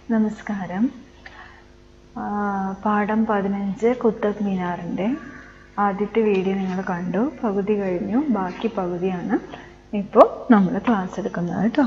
നമസ്കാരം ആ, പാഠം പതിനഞ്ച് കുത്തബ് മിനാറിൻ്റെ ആദ്യത്തെ വീഡിയോ നിങ്ങൾ കണ്ടു പകുതി കഴിഞ്ഞു ബാക്കി പകുതിയാണ് ഇപ്പോൾ നമ്മൾ ക്ലാസ് എടുക്കുന്നത് കേട്ടോ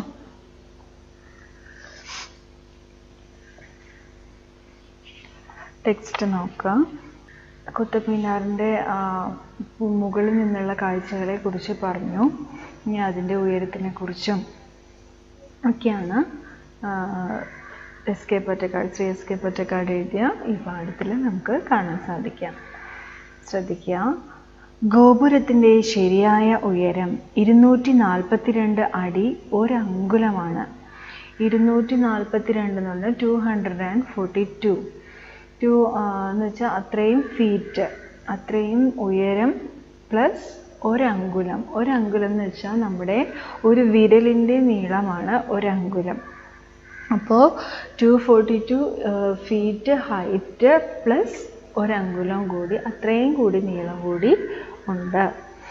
ടെക്സ്റ്റ് നോക്കാം കുത്തബ് മിനാറിൻ്റെ മുകളിൽ നിന്നുള്ള കാഴ്ചകളെ കുറിച്ച് പറഞ്ഞു ഇനി അതിൻ്റെ ഉയരത്തിനെ കുറിച്ചും ഒക്കെയാണ് S K Pottekkatt Shri S K Pottekkatt എഴുതിയ ഈ പാഠത്തിൽ നമുക്ക് കാണാൻ സാധിക്കാം ശ്രദ്ധിക്കുക ഗോപുരത്തിൻ്റെ ശരിയായ ഉയരം ഇരുന്നൂറ്റി നാൽപ്പത്തിരണ്ട് അടി ഒരങ്കുലമാണ് ഇരുന്നൂറ്റി നാൽപ്പത്തിരണ്ട് എന്ന് പറഞ്ഞാൽ two hundred and forty two two എന്ന് വെച്ചാൽ അത്രയും ഫീറ്റ് അത്രയും ഉയരം പ്ലസ് ഒരങ്കുലം ഒരങ്കുലം എന്ന് വെച്ചാൽ നമ്മുടെ ഒരു വിരലിൻ്റെ നീളമാണ് ഒരങ്കുലം അപ്പോൾ two forty two feet height plus ഒരങ്കുലം കൂടി അത്രയും കൂടി നീളം കൂടി ഉണ്ട്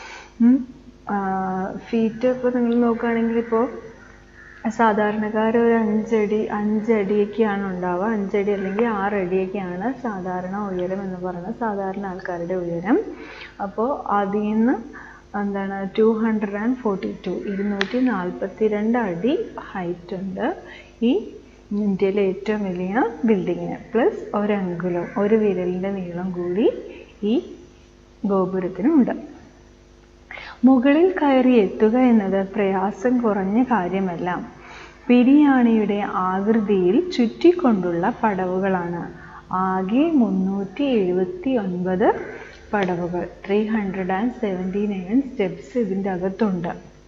ഫീറ്റ് ഇപ്പോൾ നിങ്ങൾ നോക്കുകയാണെങ്കിൽ ഇപ്പോൾ സാധാരണക്കാർ ഒരു അഞ്ചടി അഞ്ചടിയൊക്കെയാണ് ഉണ്ടാവുക അഞ്ചടി അല്ലെങ്കിൽ ആറടിയൊക്കെയാണ് സാധാരണ ഉയരം എന്ന് പറയുന്നത് സാധാരണ ആൾക്കാരുടെ ഉയരം അപ്പോൾ അതിൽ നിന്ന് എന്താണ് two hundred and forty two ഇരുന്നൂറ്റി നാൽപ്പത്തി രണ്ട് അടി ഹൈറ്റ് ഉണ്ട് ഈ ഇന്ത്യയിലെ ഏറ്റവും വലിയ ബിൽഡിങ്ങിന് പ്ലസ് ഒരങ്കുലം ഒരു വിരലിൻ്റെ നീളം കൂടി ഈ ഗോപുരത്തിനുണ്ട് മുകളിൽ കയറി എത്തുക എന്നത് പ്രയാസം കുറഞ്ഞ കാര്യമല്ല പിരിയാണിയുടെ ആകൃതിയിൽ ചുറ്റിക്കൊണ്ടുള്ള പടവുകളാണ് ആകെ മുന്നൂറ്റി എഴുപത്തി ഒൻപത് പടവുകൾ three hundred and seventy nine steps ഇതിൻ്റെ അകത്തുണ്ട്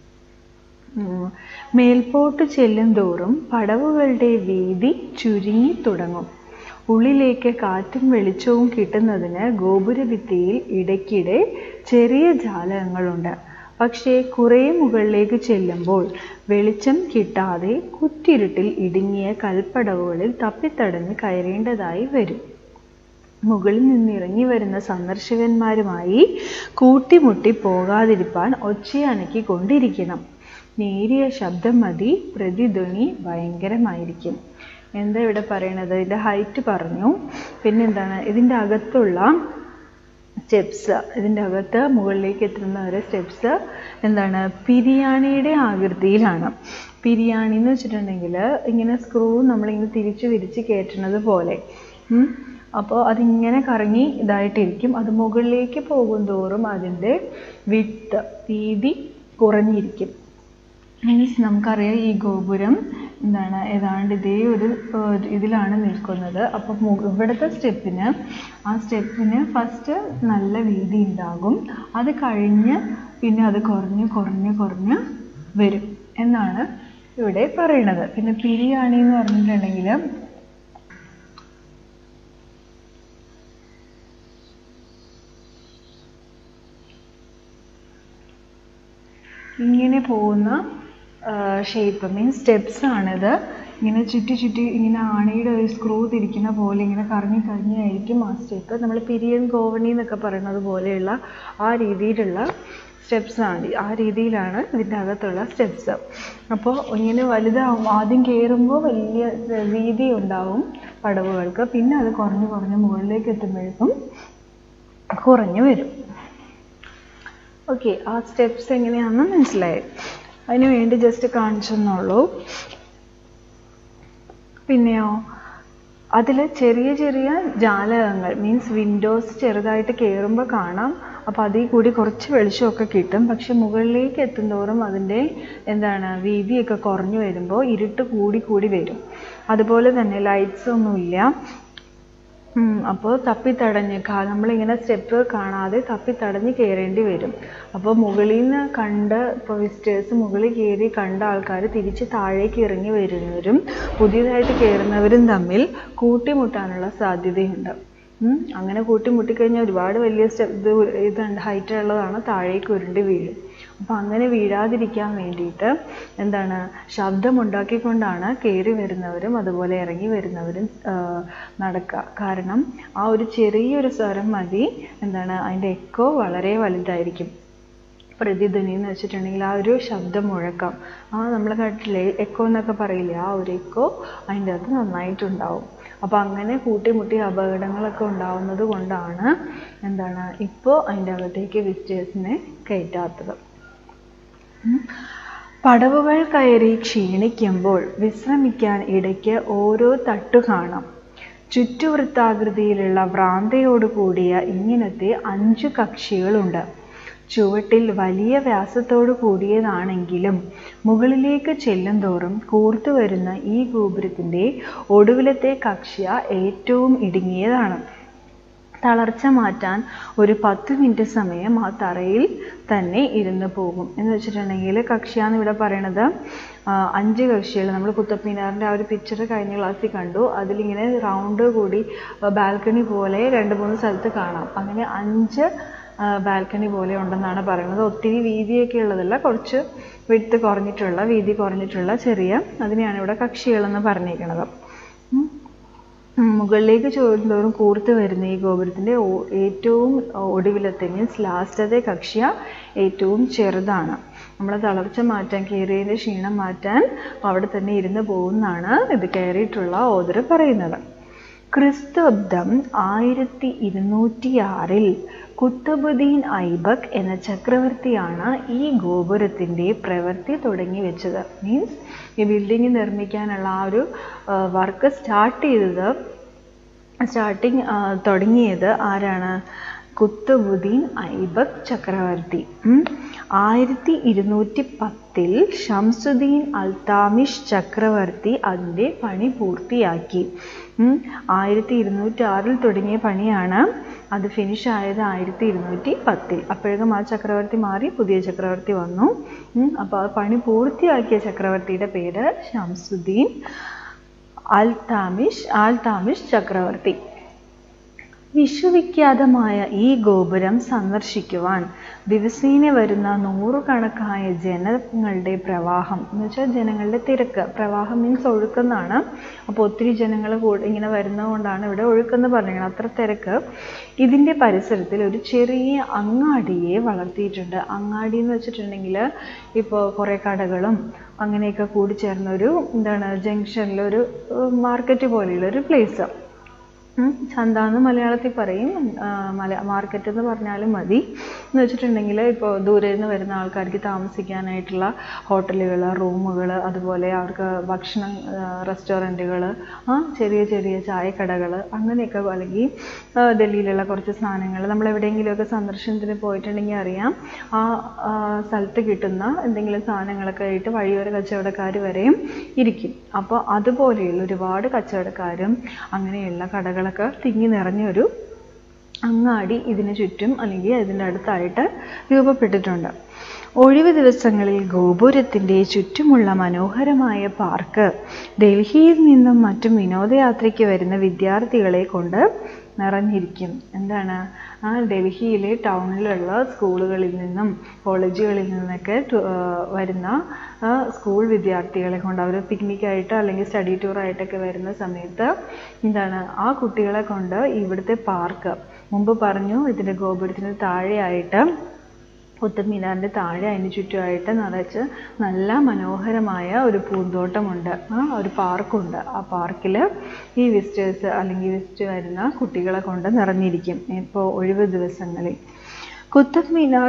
മേൽപോട്ട് ചെല്ലും തോറും പടവുകളുടെ വീതി ചുരുങ്ങി തുടങ്ങും ഉള്ളിലേക്ക് കാറ്റും വെളിച്ചവും കിട്ടുന്നതിന് ഗോപുരഭിത്തിയിൽ ഇടയ്ക്കിടെ ചെറിയ ജാലകങ്ങളുണ്ട് പക്ഷേ കുറേ മുകളിലേക്ക് ചെല്ലുമ്പോൾ വെളിച്ചം കിട്ടാതെ കുറ്റിരുട്ടിൽ ഇടുങ്ങിയ കൽപ്പടവുകളിൽ തപ്പിത്തടഞ്ഞ് കയറേണ്ടതായി വരും മുകളിൽ നിന്നിറങ്ങി വരുന്ന സന്ദർശകന്മാരുമായി കൂട്ടിമുട്ടി പോകാതിരിപ്പാൻ ഒച്ചയണക്കി കൊണ്ടിരിക്കണം നേരിയ ശബ്ദം മതി പ്രതിധ്വനി ഭയങ്കരമായിരിക്കും എന്താ ഇവിടെ പറയണത് ഇതിൻ്റെ ഹൈറ്റ് പറഞ്ഞു പിന്നെന്താണ് ഇതിൻ്റെ അകത്തുള്ള സ്റ്റെപ്സ് ഇതിൻ്റെ അകത്ത് മുകളിലേക്ക് എത്തുന്ന ഒരു സ്റ്റെപ്സ് എന്താണ് പിരിയാണിയുടെ ആകൃതിയിലാണ് പിരിയാണി എന്ന് വെച്ചിട്ടുണ്ടെങ്കിൽ ഇങ്ങനെ സ്ക്രൂ നമ്മളിങ്ങനെ തിരിച്ച് വിരിച്ച് കയറ്റുന്നത് പോലെ അപ്പോൾ അതിങ്ങനെ കറങ്ങി ഇതായിട്ടിരിക്കും അത് മുകളിലേക്ക് പോകും തോറും അതിൻ്റെ വിട്ട് വീതി കുറഞ്ഞിരിക്കും മീൻസ് നമുക്കറിയാം ഈ ഗോപുരം എന്താണ് ഏതാണ്ട് ഇതേ ഒരു ഇതിലാണ് നിൽക്കുന്നത് അപ്പം ഇവിടുത്തെ സ്റ്റെപ്പിന് ആ സ്റ്റെപ്പിന് ഫസ്റ്റ് നല്ല വീതി ഉണ്ടാകും അത് കഴിഞ്ഞ് പിന്നെ അത് കുറഞ്ഞ് കുറഞ്ഞ് കുറഞ്ഞ് വരും എന്നാണ് ഇവിടെ പറയുന്നത് പിന്നെ പിരിയാണി എന്ന് പറഞ്ഞിട്ടുണ്ടെങ്കിൽ ഇങ്ങനെ പോകുന്ന ഷേപ്പ് മീൻസ് സ്റ്റെപ്സ് ആണിത് ഇങ്ങനെ ചുറ്റി ചുറ്റി ഇങ്ങനെ ആണിയുടെ ഒരു സ്ക്രൂ തിരിക്കുന്ന പോലെ ഇങ്ങനെ കറങ്ങി കറങ്ങിയായിരിക്കും ആ സ്റ്റെപ്പ് നമ്മൾ പിരിയൻ കോവണി എന്നൊക്കെ പറയുന്നത് പോലെയുള്ള ആ രീതിയിലുള്ള സ്റ്റെപ്സ് ആണ് ആ രീതിയിലാണ് ഇതിൻ്റെ അകത്തുള്ള സ്റ്റെപ്സ് അപ്പോൾ ഇങ്ങനെ വലുതാവും ആദ്യം കയറുമ്പോൾ വലിയ വീതി ഉണ്ടാവും പടവുകൾക്ക് പിന്നെ അത് കുറഞ്ഞ് കുറഞ്ഞ് മുകളിലേക്ക് എത്തുമ്പോഴേക്കും കുറഞ്ഞു വരും ഓക്കെ ആ സ്റ്റെപ്സ് എങ്ങനെയാണെന്ന് മനസ്സിലായി അതിന് വേണ്ടി ജസ്റ്റ് കാണിച്ചെന്നുള്ളൂ പിന്നെയോ അതിൽ ചെറിയ ചെറിയ ജാലകങ്ങൾ മീൻസ് വിൻഡോസ് ചെറുതായിട്ട് കയറുമ്പോൾ കാണാം അപ്പോൾ അതിൽ കൂടി കുറച്ച് വെളിച്ചമൊക്കെ കിട്ടും പക്ഷെ മുകളിലേക്ക് എത്തുന്തോറും അതിൻ്റെ എന്താണ് വീതിയൊക്കെ കുറഞ്ഞു വരുമ്പോൾ ഇരുട്ട് കൂടി കൂടി വരും അതുപോലെ തന്നെ ലൈറ്റ്സ് ഒന്നുമില്ല അപ്പോൾ തപ്പിത്തടഞ്ഞ് നമ്മളിങ്ങനെ സ്റ്റെപ്പ് കാണാതെ തപ്പിത്തടഞ്ഞ് കയറേണ്ടി വരും അപ്പോൾ മുകളിൽ നിന്ന് കണ്ട് ഇപ്പോൾ വിസിറ്റേഴ്സ് മുകളിൽ കയറി കണ്ട ആൾക്കാർ തിരിച്ച് താഴേക്ക് ഇറങ്ങി വരുന്നവരും പുതിയതായിട്ട് കയറുന്നവരും തമ്മിൽ കൂട്ടിമുട്ടാനുള്ള സാധ്യതയുണ്ട് അങ്ങനെ കൂട്ടിമുട്ടിക്കഴിഞ്ഞാൽ ഒരുപാട് വലിയ സ്റ്റെപ്പ് ഇത് ഇതുണ്ട് ഹൈറ്റ് ഉള്ളതാണ് താഴേക്ക് ഉരുണ്ടി വീഴും അപ്പം അങ്ങനെ വീഴാതിരിക്കാൻ വേണ്ടിയിട്ട് എന്താണ് ശബ്ദമുണ്ടാക്കിക്കൊണ്ടാണ് കയറി വരുന്നവരും അതുപോലെ ഇറങ്ങി വരുന്നവരും നടക്കുക കാരണം ആ ഒരു ചെറിയൊരു സ്വരം മതി എന്താണ് അതിൻ്റെ എക്കോ വളരെ വലുതായിരിക്കും പ്രതിധ്വനി എന്ന് വെച്ചിട്ടുണ്ടെങ്കിൽ ആ ഒരു ശബ്ദ മുഴക്കം ആ നമ്മൾ കേട്ടില്ലേ എക്കോ എന്നൊക്കെ പറയില്ലേ ആ ഒരു എക്കോ അതിൻ്റെ അകത്ത് നന്നായിട്ടുണ്ടാവും അപ്പോൾ അങ്ങനെ കൂട്ടിമുട്ടി അപകടങ്ങളൊക്കെ ഉണ്ടാവുന്നത് കൊണ്ടാണ് എന്താണ് ഇപ്പോൾ അതിൻ്റെ അകത്തേക്ക് വിസിറ്റേഴ്സിനെ കയറ്റാത്തത് ഉം. പടവുകൾ കയറി ക്ഷീണിക്കുമ്പോൾ വിശ്രമിക്കാൻ ഇടയ്ക്ക് ഓരോ തട്ടു കാണാം ചുറ്റുവൃത്താകൃതിയിലുള്ള ഭ്രാന്തയോട് കൂടിയ ഇങ്ങനത്തെ അഞ്ചു കക്ഷികളുണ്ട് ചുവട്ടിൽ വലിയ വ്യാസത്തോടു കൂടിയതാണെങ്കിലും മുകളിലേക്ക് ചെല്ലുന്തോറും കൂർത്തു വരുന്ന ഈ ഗോപുരത്തിൻ്റെ ഒടുവിലത്തെ കക്ഷ്യ ഏറ്റവും ഇടുങ്ങിയതാണ് തളർച്ച മാറ്റാൻ ഒരു പത്ത് മിനിറ്റ് സമയം ആ തറയിൽ തന്നെ ഇരുന്ന് പോകും എന്ന് വെച്ചിട്ടുണ്ടെങ്കിൽ കക്ഷ്യാന്ന് ഇവിടെ പറയണത് ആ, അഞ്ച് കക്ഷികൾ നമ്മൾ കുത്തബ് മിനാറിൻ്റെ ആ ഒരു പിക്ചർ കഴിഞ്ഞ ക്ലാസ്സിൽ കണ്ടു അതിലിങ്ങനെ റൗണ്ട് കൂടി ബാൽക്കണി പോലെ രണ്ട് മൂന്ന് സ്ഥലത്ത് കാണാം അങ്ങനെ അഞ്ച് ബാൽക്കണി പോലെ ഉണ്ടെന്നാണ് പറയുന്നത് ഒത്തിരി വീതിയൊക്കെ ഉള്ളതല്ല കുറച്ച് വിട്ത് കുറഞ്ഞിട്ടുള്ള വീതി കുറഞ്ഞിട്ടുള്ള ചെറിയ അതിനെയാണ് ഇവിടെ കക്ഷികളെന്ന് പറഞ്ഞേക്കണത് ഉം. ഉം, മുകളിലേക്ക് ചോരുന്തോറും കൂർത്ത് വരുന്ന ഈ ഗോപുരത്തിൻ്റെ ഓ- ഏറ്റവും ഒടുവിലത്തെ മീൻസ് ലാസ്റ്റത്തെ കക്ഷ്യ ഏറ്റവും ചെറുതാണ് നമ്മളെ തളർച്ച മാറ്റാൻ കയറിയതിൻ്റെ ക്ഷീണം മാറ്റാൻ അവിടെ തന്നെ ഇരുന്ന് പോകുന്നാണ് ഇത് കയറിയിട്ടുള്ള ഓദർ പറയുന്നത് ക്രിസ്തുബ്ദം ആയിരത്തി ഇരുന്നൂറ്റി ആറിൽ കുത്തബുദ്ദീൻ ഐബക് എന്ന ചക്രവർത്തിയാണ് ഈ ഗോപുരത്തിൻ്റെ പ്രവൃത്തി തുടങ്ങി വെച്ചത് മീൻസ് ഈ ബിൽഡിംഗ് നിർമ്മിക്കാനുള്ള ആ ഒരു വർക്ക് സ്റ്റാർട്ട് ചെയ്തത് സ്റ്റാർട്ടിങ് തുടങ്ങിയത് ആരാണ് കുത്തബുദ്ദീൻ ഐബക് ചക്രവർത്തി ഉം. ആയിരത്തി ഇരുന്നൂറ്റി പത്തിൽ ഷംസുദ്ദീൻ അൽതാമിഷ് ചക്രവർത്തി അതിൻ്റെ പണി പൂർത്തിയാക്കി ഉം. ആയിരത്തി ഇരുന്നൂറ്റി ആറിൽ തുടങ്ങിയ പണിയാണ് അത് ഫിനിഷ് ആയത് ആയിരത്തി ഇരുന്നൂറ്റി പത്തിൽ അപ്പോഴേക്കും ആ ചക്രവർത്തി മാറി പുതിയ ചക്രവർത്തി വന്നു ഉം. അപ്പോൾ ആ പണി പൂർത്തിയാക്കിയ ചക്രവർത്തിയുടെ പേര് ഷംസുദ്ദീൻ അൽ താമിഷ് ആൽ താമിഷ് ചക്രവർത്തി വിശ്വവിഖ്യാതമായ ഈ ഗോപുരം സന്ദർശിക്കുവാൻ ദിവസേന വരുന്ന നൂറുകണക്കായ ജനങ്ങളുടെ പ്രവാഹം എന്ന് വെച്ചാൽ ജനങ്ങളുടെ തിരക്ക് പ്രവാഹം മീൻസ് ഒഴുക്കെന്നാണ് അപ്പോൾ ഒത്തിരി ജനങ്ങൾ ഇങ്ങനെ വരുന്നതുകൊണ്ടാണ് ഇവിടെ ഒഴുക്കെന്ന് പറഞ്ഞിരിക്കുന്നത് അത്ര തിരക്ക് ഇതിൻ്റെ പരിസരത്തിൽ ഒരു ചെറിയ അങ്ങാടിയെ വളർത്തിയിട്ടുണ്ട് അങ്ങാടി എന്ന് വെച്ചിട്ടുണ്ടെങ്കിൽ ഇപ്പോൾ കുറേ കടകളും അങ്ങനെയൊക്കെ കൂടി ചേർന്ന ഒരു എന്താണ് ജംഗ്ഷനിലൊരു മാർക്കറ്റ് പോലെയുള്ള ഒരു പ്ലേസ് ഉം. ചന്ത എന്ന് മലയാളത്തിൽ പറയും ആ, മല മാർക്കറ്റ് എന്ന് പറഞ്ഞാലും മതി എന്ന് വെച്ചിട്ടുണ്ടെങ്കിൽ ഇപ്പോൾ ദൂരെ നിന്ന് വരുന്ന ആൾക്കാർക്ക് താമസിക്കാനായിട്ടുള്ള ഹോട്ടലുകൾ റൂമുകൾ അതുപോലെ അവർക്ക് ഭക്ഷണം റെസ്റ്റോറൻറ്റുകൾ ആ ചെറിയ ചെറിയ ചായക്കടകൾ അങ്ങനെയൊക്കെ അല്ലെങ്കിൽ ആ, ഡൽഹിയിലുള്ള കുറച്ച് സാധനങ്ങൾ നമ്മൾ എവിടെയെങ്കിലുമൊക്കെ സന്ദർശനത്തിന് പോയിട്ടുണ്ടെങ്കിൽ അറിയാം ആ ആ, സ്ഥലത്ത് കിട്ടുന്ന എന്തെങ്കിലും സാധനങ്ങളൊക്കെ ആയിട്ട് വഴിയോര കച്ചവടക്കാർ വരെയും ഇരിക്കും അപ്പോൾ അതുപോലെയുള്ള ഒരുപാട് കച്ചവടക്കാരും അങ്ങനെയുള്ള കടകളൊക്കെ തിങ്ങി നിറഞ്ഞൊരു അങ്ങാടി ഇതിന് ചുറ്റും അല്ലെങ്കിൽ ഇതിൻ്റെ അടുത്തായിട്ട് രൂപപ്പെട്ടിട്ടുണ്ട് ഒഴിവ് ദിവസങ്ങളിൽ ഗോപുരത്തിൻ്റെ ചുറ്റുമുള്ള മനോഹരമായ പാർക്ക് ഡൽഹിയിൽ നിന്നും മറ്റും വിനോദയാത്രയ്ക്ക് വരുന്ന വിദ്യാർത്ഥികളെ കൊണ്ട് നിറഞ്ഞിരിക്കും എന്താണ് ആ ഡൽഹിയിലെ ടൗണിലുള്ള സ്കൂളുകളിൽ നിന്നും കോളേജുകളിൽ നിന്നൊക്കെ ടു- ആ, വരുന്ന ആ, സ്കൂൾ വിദ്യാർത്ഥികളെ കൊണ്ട് അവർ പിക്നിക്കായിട്ട് അല്ലെങ്കിൽ സ്റ്റഡി ടൂറായിട്ടൊക്കെ വരുന്ന സമയത്ത് എന്താണ് ആ കുട്ടികളെ കൊണ്ട് ഇവിടുത്തെ പാർക്ക് മുമ്പ് പറഞ്ഞു ഇതിൻ്റെ ഗോപുരത്തിന് താഴെയായിട്ട് കുത്തബ് മിനാറിൻ്റെ താഴെ അതിന് ചുറ്റുമായിട്ട് നിറച്ച് നല്ല മനോഹരമായ ഒരു പൂന്തോട്ടമുണ്ട് ആ ഒരു പാർക്കുണ്ട് ആ പാർക്കിൽ ഈ വിസിറ്റേഴ്സ് അല്ലെങ്കിൽ വിസിറ്റ് വരുന്ന കുട്ടികളെ കൊണ്ട് നിറഞ്ഞിരിക്കും ഇപ്പോൾ ഒഴിവ് ദിവസങ്ങളിൽ കുത്തബ് മിനാർ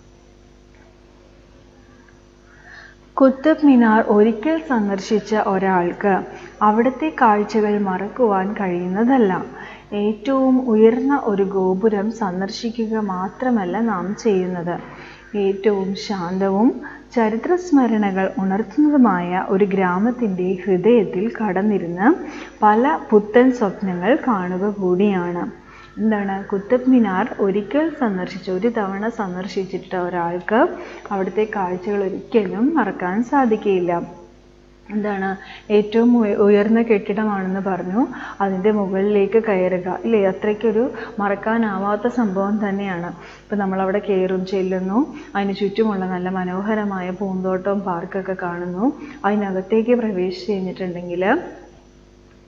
കുത്തബ് മിനാർ ഒരിക്കൽ സന്ദർശിച്ച ഒരാൾക്ക് അവിടുത്തെ കാഴ്ചകൾ മറക്കുവാൻ കഴിയുന്നതല്ല ഏറ്റവും ഉയർന്ന ഒരു ഗോപുരം സന്ദർശിക്കുക മാത്രമല്ല നാം ചെയ്യുന്നത് ഏറ്റവും ശാന്തവും ചരിത്രസ്മരണകൾ ഉണർത്തുന്നതുമായ ഒരു ഗ്രാമത്തിൻ്റെ ഹൃദയത്തിൽ കടന്നിരുന്ന് പല പുത്തൻ സ്വപ്നങ്ങൾ കാണുക കൂടിയാണ് എന്താണ് കുത്തബ് മിനാർ ഒരിക്കൽ സന്ദർശിച്ച ഒരു തവണ സന്ദർശിച്ചിട്ട് ഒരാൾക്ക് അവിടുത്തെ കാഴ്ചകൾ ഒരിക്കലും മറക്കാൻ സാധിക്കുകയില്ല എന്താണ് ഏറ്റവും ഉയ- ഉയർന്ന കെട്ടിടമാണെന്ന് പറഞ്ഞു അതിൻ്റെ മുകളിലേക്ക് കയറുക ഇല്ലേ അത്രയ്ക്കൊരു മറക്കാനാവാത്ത സംഭവം തന്നെയാണ് ഇപ്പം നമ്മളവിടെ കയറും ചെല്ലുന്നു അതിന് ചുറ്റുമുള്ള നല്ല മനോഹരമായ പൂന്തോട്ടവും പാർക്കൊക്കെ കാണുന്നു അതിനകത്തേക്ക് പ്രവേശിച്ച് കഴിഞ്ഞിട്ടുണ്ടെങ്കിൽ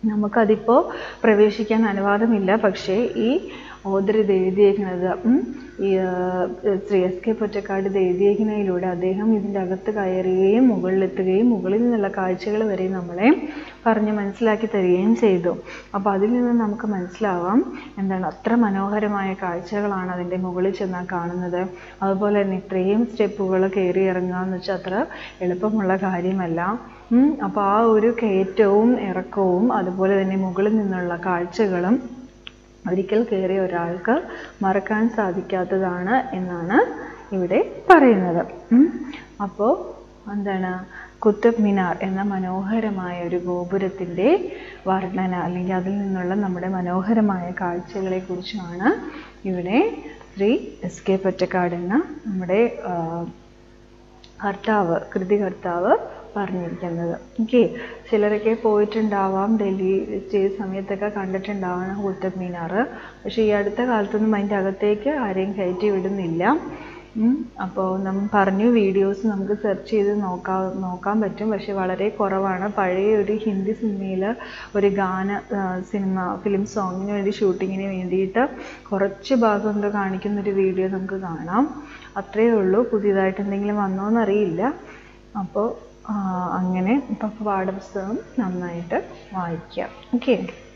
നമുക്കതിപ്പോൾ പ്രവേശിക്കാൻ അനുവാദമില്ല പക്ഷേ ഈ ഓദർ ഇത് എഴുതിയേക്കുന്നത് ഉം, ഈ ആ, ശ്രീ എസ് കെ പൊറ്റക്കാട് ഇത് എഴുതിയേക്കുന്നതിലൂടെ അദ്ദേഹം ഇതിൻ്റെ അകത്ത് കയറുകയും മുകളിലെത്തുകയും മുകളിൽ നിന്നുള്ള കാഴ്ചകൾ വരെ നമ്മളെ പറഞ്ഞ് മനസ്സിലാക്കി തരികയും ചെയ്തു അപ്പോൾ അതിൽ നിന്ന് നമുക്ക് മനസ്സിലാവാം എന്താണ് അത്ര മനോഹരമായ കാഴ്ചകളാണ് അതിൻ്റെ മുകളിൽ ചെന്നാൽ കാണുന്നത് അതുപോലെ തന്നെ ഇത്രയും സ്റ്റെപ്പുകൾ കയറി ഇറങ്ങുക എന്ന് വെച്ചാൽ അത്ര എളുപ്പമുള്ള കാര്യമല്ല ഉം, അപ്പോൾ ആ ഒരു കയറ്റവും ഇറക്കവും അതുപോലെ തന്നെ മുകളിൽ നിന്നുള്ള കാഴ്ചകളും ഒരിക്കൽ കയറിയ ഒരാൾക്ക് മറക്കാൻ സാധിക്കാത്തതാണ് എന്നാണ് ഇവിടെ പറയുന്നത് ഉം. അപ്പോൾ എന്താണ് കുത്തബ് മിനാർ എന്ന മനോഹരമായ ഒരു ഗോപുരത്തിൻ്റെ വർണ്ണന അല്ലെങ്കിൽ അതിൽ നിന്നുള്ള നമ്മുടെ മനോഹരമായ കാഴ്ചകളെ കുറിച്ചാണ് ഇവിടെ ശ്രീ എസ് കെ പൊറ്റക്കാട് എന്ന നമ്മുടെ ആ, കർത്താവ് കൃതികർത്താവ് പറഞ്ഞിരിക്കുന്നത് ഓക്കെ ചിലരൊക്കെ പോയിട്ടുണ്ടാവാം ഡൽഹി സ്റ്റേ സമയത്തൊക്കെ കണ്ടിട്ടുണ്ടാവണം കുത്തബ് മീനാർ പക്ഷേ ഈ അടുത്ത കാലത്തൊന്നും അതിൻ്റെ അകത്തേക്ക് ആരെയും കയറ്റി വിടുന്നില്ല ഉം. അപ്പോൾ നമ്മൾ പറഞ്ഞു വീഡിയോസ് നമുക്ക് സെർച്ച് ചെയ്ത് നോക്കാൻ നോക്കാൻ പറ്റും പക്ഷെ വളരെ കുറവാണ് പഴയ ഒരു ഹിന്ദി സിനിമയിൽ ഒരു ഗാന ആ, സിനിമ ഫിലിം സോങ്ങിന് വേണ്ടി ഷൂട്ടിങ്ങിന് വേണ്ടിയിട്ട് കുറച്ച് ഭാഗം എന്തോ കാണിക്കുന്ന ഒരു വീഡിയോ നമുക്ക് കാണാം അത്രയേ ഉള്ളൂ പുതിയതായിട്ട് എന്തെങ്കിലും വന്നോ എന്നറിയില്ല അപ്പോൾ അങ്ങനെ ഇപ്പോൾ പാഠപുസ്തകം നന്നായിട്ട് വായിക്കാം ഓക്കെ